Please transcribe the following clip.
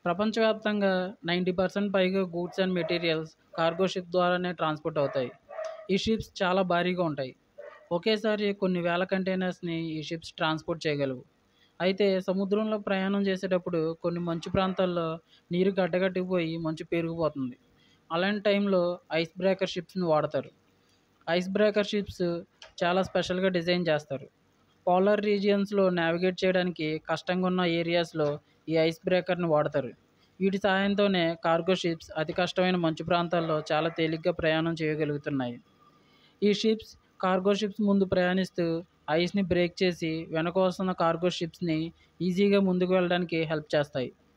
ప్రపంచవ్యాప్తంగా ninety percent పైగా goods and materials cargo ship ద్వారానే ట్రాన్స్పోర్ట్ అవుతాయి ఈ షిప్స్ చాలా భారీగా ఉంటాయి ఒకేసారి కొన్ని వేల కంటైనర్స్ని ఈ షిప్స్ ట్రాన్స్పోర్ట్ చేయగలవు అయితే సముద్రంలో ప్రయాణం చేసేటప్పుడు కొన్ని మంచు ప్రాంతాల్లో నీరు గడ్డగట్టిపోయి మంచు పేరుకుపోతుంది అలాంటి టైంలో ఐస్ బ్రేకర్ షిప్స్ని వాడతారు ఐస్ బ్రేకర్ షిప్స్ చాలా స్పెషల్గా డిజైన్ చేస్తారు పోలార్ రీజియన్స్లో నావిగేట్ చేయడానికి కష్టంగా ఉన్న ఏరియాస్లో ఈ ఐస్ బ్రేకర్ని వాడతారు వీటి సహాయంతోనే కార్గో షిప్స్ అతి కష్టమైన మంచు ప్రాంతాల్లో చాలా తేలిగ్గా ప్రయాణం చేయగలుగుతున్నాయి ఈ షిప్స్ కార్గో షిప్స్ ముందు ప్రయాణిస్తూ ఐస్ని బ్రేక్ చేసి వెనక వస్తున్న కార్గో షిప్స్ని ఈజీగా ముందుకు వెళ్ళడానికి హెల్ప్ చేస్తాయి